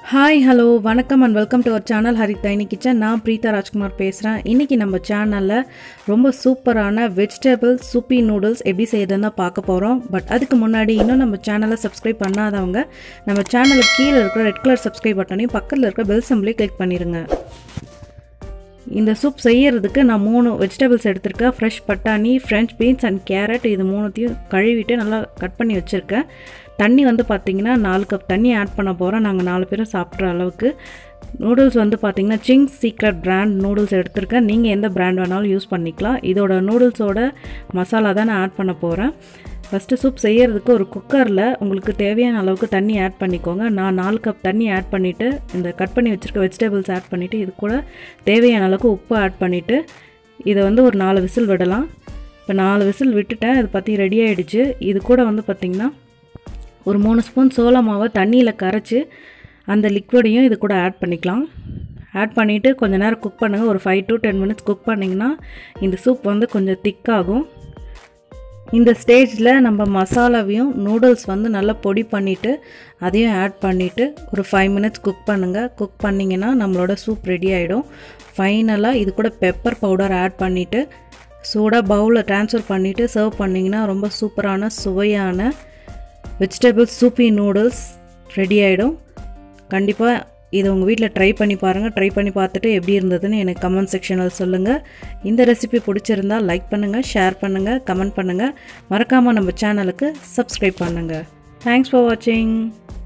hi hello வணக்கம் and welcome to our channel Hari தைனி kitchen நான் பிரீதா ராஜ்குமார் பேசுகிறேன் இன்றைக்கி நம்ம சேனலில் ரொம்ப சூப்பரான வெஜிடபிள் சூப்பி நூடுல்ஸ் எப்படி செய்யுதுன்னு தான் பார்க்க போகிறோம் பட் அதுக்கு முன்னாடி இன்னும் நம்ம சேனலை சப்ஸ்கிரைப் பண்ணாதவங்க நம்ம சேனலுக்கு கீழே இருக்கிற ரெட் கலர் சப்ஸ்கிரைப் பட்டனையும் பக்கத்தில் இருக்கிற பெல் சிம்பிளையும் கிளிக் பண்ணிடுங்க இந்த சூப் செய்யறதுக்கு நான் மூணு வெஜிடபிள்ஸ் எடுத்திருக்கேன் ஃப்ரெஷ் பட்டாணி ஃப்ரெஞ்ச் பீன்ஸ் அண்ட் கேரட் இது மூணுத்தையும் கழுவிட்டு நல்லா கட் பண்ணி வச்சுருக்கேன் தண்ணி வந்து பார்த்திங்கன்னா நாலு கப் தண்ணி ஆட் பண்ண போகிறோம் நாங்கள் நாலு பேரும் சாப்பிட்ற அளவுக்கு நூடுல்ஸ் வந்து பார்த்திங்கன்னா சிங்ஸ் சீக்ரெட் பிராண்ட் நூடுல்ஸ் எடுத்திருக்கேன் நீங்கள் எந்த பிராண்ட் வேணாலும் யூஸ் பண்ணிக்கலாம் இதோட நூடுல்ஸோட மசாலா தான் நான் ஆட் பண்ண போகிறேன் ஃபஸ்ட்டு சூப் செய்யறதுக்கு ஒரு குக்கரில் உங்களுக்கு தேவையான அளவுக்கு தண்ணி ஆட் பண்ணிக்கோங்க நான் நாலு கப் தண்ணி ஆட் பண்ணிவிட்டு இந்த கட் பண்ணி வச்சுருக்க வெஜிடபிள்ஸ் ஆட் பண்ணிவிட்டு இது கூட தேவையான அளவுக்கு உப்பு ஆட் பண்ணிவிட்டு இதை வந்து ஒரு நாலு விசில் விடலாம் இப்போ நாலு விசில் விட்டுட்டேன் இது பற்றி ரெடி ஆகிடுச்சு இது கூட வந்து பார்த்திங்கன்னா ஒரு மூணு ஸ்பூன் சோள மாவை தண்ணியில் கரைச்சி அந்த லிக்விடையும் இது கூட ஆட் பண்ணிக்கலாம் ஆட் பண்ணிவிட்டு கொஞ்சம் நேரம் குக் பண்ணுங்கள் ஒரு five to ten minutes cook பண்ணிங்கன்னா இந்த சூப் வந்து கொஞ்சம் திக்காகும் இந்த ஸ்டேஜில் நம்ம மசாலாவையும் நூடுல்ஸ் வந்து நல்லா பொடி பண்ணிவிட்டு அதையும் ஆட் பண்ணிவிட்டு ஒரு ஃபைவ் மினிட்ஸ் குக் பண்ணுங்கள் குக் பண்ணிங்கன்னா நம்மளோட சூப் ரெடி ஆகிடும் ஃபைனலாக இது கூட பெப்பர் பவுடர் ஆட் பண்ணிவிட்டு சூடாக பவுலில் ட்ரான்ஸ்ஃபர் பண்ணிவிட்டு சர்வ் பண்ணிங்கன்னா ரொம்ப சூப்பரான சுவையான வெஜிடபிள் சூப்பி நூடுல்ஸ் ரெடி ஆகிடும் கண்டிப்பாக இதை உங்கள் வீட்டில் ட்ரை பண்ணி பாருங்கள் ட்ரை பண்ணி பார்த்துட்டு எப்படி இருந்ததுன்னு எனக்கு கமெண்ட் செக்ஷனில் சொல்லுங்கள் இந்த ரெசிபி பிடிச்சிருந்தால் லைக் பண்ணுங்கள் ஷேர் பண்ணுங்கள் கமெண்ட் பண்ணுங்கள் மறக்காமல் நம்ம சேனலுக்கு சப்ஸ்கிரைப் பண்ணுங்கள் தேங்க்ஸ் ஃபார் வாட்சிங்